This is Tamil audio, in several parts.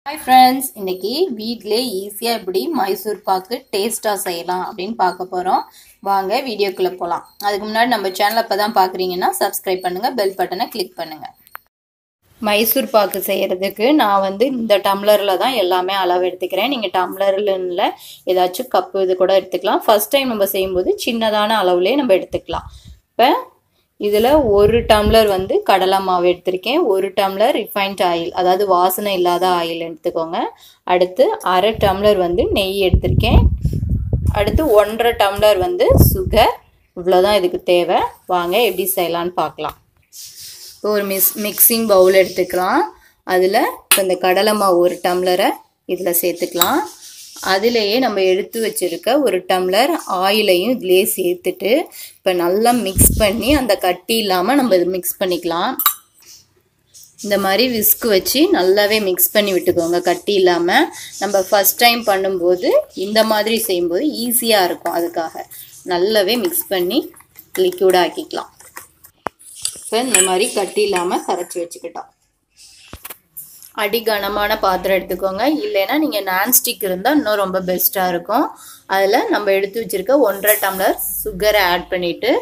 ஹாய் ஃப்ரெண்ட்ஸ் இன்னைக்கு வீட்டிலே ஈஸியாக எப்படி மைசூர் பாக்கு டேஸ்ட்டாக செய்யலாம் அப்படின்னு பார்க்க போகிறோம் வாங்க வீடியோக்குள்ளே போகலாம் அதுக்கு முன்னாடி நம்ம சேனலை இப்போ தான் பார்க்குறீங்கன்னா சப்ஸ்கிரைப் பண்ணுங்கள் பெல் பட்டனை கிளிக் பண்ணுங்கள் மைசூர் பாக்கு செய்கிறதுக்கு நான் வந்து இந்த டம்ளரில் தான் எல்லாமே அளவு எடுத்துக்கிறேன் நீங்கள் டம்ளரில் இல்லை ஏதாச்சும் கப்பு இது கூட எடுத்துக்கலாம் ஃபஸ்ட் டைம் நம்ம செய்யும்போது சின்னதான அளவுலேயே நம்ம எடுத்துக்கலாம் இப்போ இதில் ஒரு டம்ளர் வந்து கடலை மாவு எடுத்திருக்கேன் ஒரு டம்ளர் ரிஃபைன்ட் ஆயில் அதாவது வாசனை இல்லாத ஆயில் எடுத்துக்கோங்க அடுத்து அரை டம்ளர் வந்து நெய் எடுத்திருக்கேன் அடுத்து ஒன்றரை டம்ளர் வந்து சுகர் இவ்வளோதான் இதுக்கு தேவை வாங்க எப்படி செய்யலான்னு பார்க்கலாம் இப்போ ஒரு மிஸ் மிக்சிங் பவுல் எடுத்துக்கலாம் அதில் இப்போ இந்த கடலை மாவு ஒரு டம்ளரை இதில் சேர்த்துக்கலாம் அதிலேயே நம்ம எடுத்து வச்சுருக்க ஒரு டம்ளர் ஆயிலையும் இதிலே சேர்த்துட்டு இப்போ நல்லா மிக்ஸ் பண்ணி அந்த கட்டி இல்லாமல் நம்ம இது மிக்ஸ் பண்ணிக்கலாம் இந்த மாதிரி விஸ்க் வச்சு நல்லாவே மிக்ஸ் பண்ணி விட்டுக்கோங்க கட்டி இல்லாமல் நம்ம ஃபஸ்ட் டைம் பண்ணும்போது இந்த மாதிரி செய்யும்போது ஈஸியாக இருக்கும் அதுக்காக நல்லாவே மிக்ஸ் பண்ணி லிக்யூடாக ஆக்கிக்கலாம் இப்போ இந்த மாதிரி கட்டி இல்லாமல் கரைச்சி வச்சுக்கிட்டோம் அடி கனமான பாத்திரம் எடுத்துக்கோங்க இல்லைன்னா நீங்கள் நான்ஸ்டிக் இருந்தால் இன்னும் ரொம்ப பெஸ்ட்டாக இருக்கும் அதில் நம்ம எடுத்து வச்சுருக்க ஒன்றரை டம்ளர் சுகரை ஆட் பண்ணிவிட்டு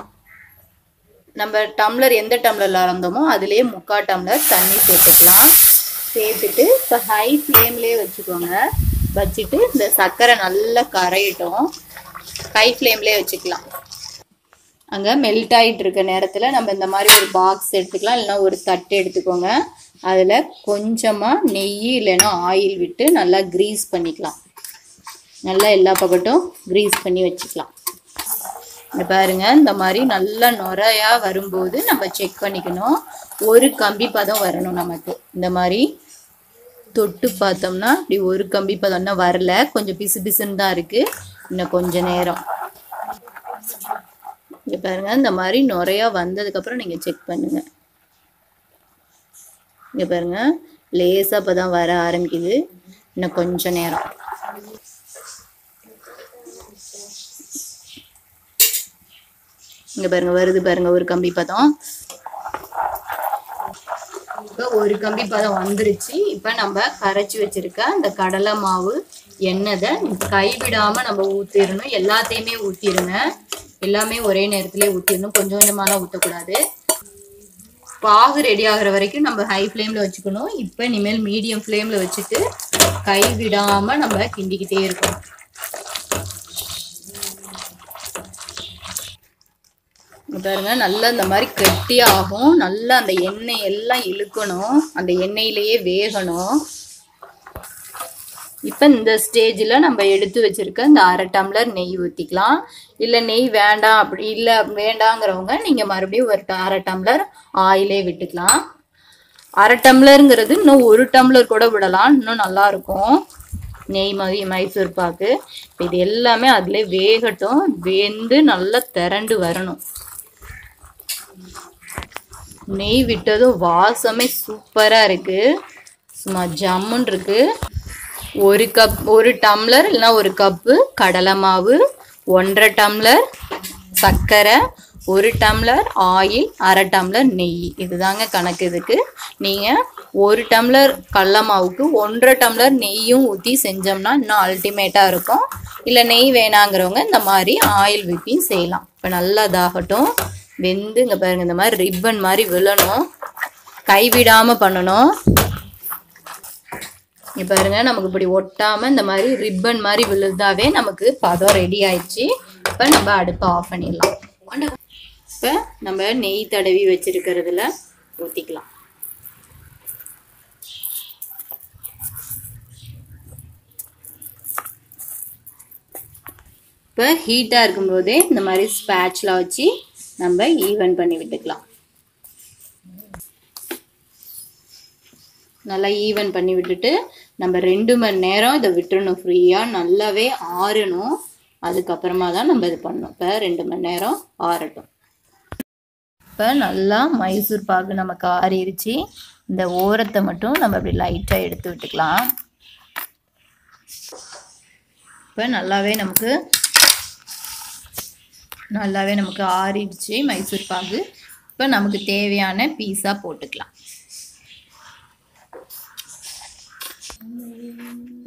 நம்ம டம்ளர் எந்த டம்ளரில் அளந்தோமோ அதுலேயே முக்கால் டம்ளர் தண்ணி சேர்த்துக்கலாம் சேர்த்துட்டு இப்போ ஹை ஃப்ளேம்லேயே வச்சுக்கோங்க வச்சுட்டு இந்த சர்க்கரை நல்லா கரையட்டும் ஹை ஃப்ளேம்லேயே வச்சுக்கலாம் அங்கே மெல்ட் ஆகிட்டு இருக்க நேரத்தில் நம்ம இந்த மாதிரி ஒரு பாக்ஸ் எடுத்துக்கலாம் இல்லைன்னா ஒரு தட்டு எடுத்துக்கோங்க அதில் கொஞ்சமாக நெய் இல்லைன்னா ஆயில் விட்டு நல்லா க்ரீஸ் பண்ணிக்கலாம் நல்லா எல்லா பக்கட்டும் க்ரீஸ் பண்ணி வச்சுக்கலாம் இந்த பாருங்க இந்த மாதிரி நல்லா நுரையா வரும்போது நம்ம செக் பண்ணிக்கணும் ஒரு கம்பி பதம் வரணும் நமக்கு இந்த மாதிரி தொட்டு பார்த்தோம்னா இப்படி ஒரு கம்பி பதம்னா வரல கொஞ்சம் பிசு பிசுன்னு தான் இருக்குது இன்னும் கொஞ்ச நேரம் இங்கே பாருங்க இந்த மாதிரி நுறையா வந்ததுக்கப்புறம் நீங்கள் செக் பண்ணுங்க இங்கே பாருங்க லேசாக இப்போ தான் வர ஆரம்பிக்குது இன்னும் கொஞ்ச நேரம் இங்கே பாருங்க வருது பாருங்க ஒரு கம்பி பதம் இப்போ ஒரு கம்பி பதம் வந்துருச்சு இப்போ நம்ம கரைச்சி வச்சிருக்க அந்த கடலை மாவு எண்ணெயை கைவிடாம நம்ம ஊற்றிடணும் எல்லாத்தையுமே ஊற்றிடுங்க எல்லாமே ஒரே நேரத்துல ஊற்றிடணும் கொஞ்சம் கொஞ்சமாலாம் ஊற்றக்கூடாது பாகு ரெடி ஆகிற வரைக்கும் நம்ம ஹை ஃப்ளேமில் வச்சுக்கணும் இப்போ இனிமேல் மீடியம் ஃப்ளேமில் வச்சுட்டு கை விடாமல் நம்ம கிண்டிக்கிட்டே இருக்கணும் பாருங்க நல்லா இந்த மாதிரி கெட்டியாகும் நல்லா அந்த எண்ணெய் எல்லாம் இழுக்கணும் அந்த எண்ணெயிலேயே வேகணும் இப்போ இந்த ஸ்டேஜில் நம்ம எடுத்து வச்சுருக்க இந்த அரை டம்ளர் நெய் ஊற்றிக்கலாம் இல்லை நெய் வேண்டாம் அப்படி இல்லை வேண்டாங்கிறவங்க நீங்கள் மறுபடியும் ஒரு அரை டம்ளர் ஆயிலே விட்டுக்கலாம் அரை டம்ளருங்கிறது இன்னும் ஒரு டம்ளர் கூட விடலாம் இன்னும் நல்லாயிருக்கும் நெய் மாதிரி மைசூர் பாக்கு இப்போ இது எல்லாமே அதிலே வேகட்டும் வெந்து நல்லா திரண்டு வரணும் நெய் விட்டதும் வாசமே சூப்பராக இருக்குது சும்மா ஜம்முன் இருக்குது ஒரு கப் ஒரு டம்ளர் இல்லைன்னா ஒரு கப்பு கடலை மாவு ஒன்றரை டம்ளர் சர்க்கரை ஒரு டம்ளர் ஆயில் அரை டம்ளர் நெய் இதுதாங்க கணக்கு இதுக்கு நீங்கள் ஒரு டம்ளர் கடல மாவுக்கு ஒன்றரை டம்ளர் நெய்யும் ஊற்றி செஞ்சோம்னா இன்னும் அல்டிமேட்டாக இருக்கும் இல்லை நெய் வேணாங்கிறவங்க இந்த மாதிரி ஆயில் ஊற்றியும் செய்யலாம் இப்போ நல்லா இதாகட்டும் வெந்து இங்கே பாருங்க இந்த மாதிரி ரிப்பன் மாதிரி விழணும் கைவிடாமல் பண்ணணும் இங்கே பாருங்க நமக்கு இப்படி ஒட்டாமல் இந்த மாதிரி ரிப்பன் மாதிரி விழுந்தாவே நமக்கு பதம் ரெடி ஆயிடுச்சு இப்போ நம்ம அடுப்பை ஆஃப் பண்ணிடலாம் இப்போ நம்ம நெய் தடவி வச்சிருக்கிறதுல ஊற்றிக்கலாம் இப்போ ஹீட்டாக இருக்கும்போதே இந்த மாதிரி ஸ்பேட்ச்லாம் வச்சு நம்ம ஈவன் பண்ணி விட்டுக்கலாம் நல்லா ஈவன் பண்ணி விட்டுட்டு நம்ம ரெண்டு மணி நேரம் இதை விட்டுறணும் ஃப்ரீயாக நல்லாவே ஆறணும் அதுக்கப்புறமா தான் நம்ம இது பண்ணணும் இப்போ ரெண்டு மணி நேரம் ஆறட்டும் இப்போ நல்லா மைசூர் பாகு நமக்கு ஆறிடுச்சு இந்த ஓரத்தை மட்டும் நம்ம அப்படி லைட்டாக எடுத்து விட்டுக்கலாம் இப்போ நல்லாவே நமக்கு நல்லாவே நமக்கு ஆறிடுச்சு மைசூர் பாகு இப்போ நமக்கு தேவையான பீஸா போட்டுக்கலாம்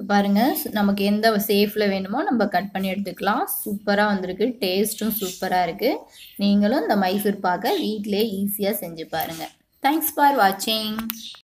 பாருங்கள் நமக்கு எந்த சேஃபில் வேணுமோ நம்ம கட் பண்ணி எடுத்துக்கலாம் சூப்பராக வந்திருக்கு டேஸ்ட்டும் சூப்பராக இருக்குது நீங்களும் இந்த மைசூர் பாக்கை வீட்டிலே ஈஸியாக செஞ்சு பாருங்கள் தேங்க்ஸ் ஃபார் வாட்சிங்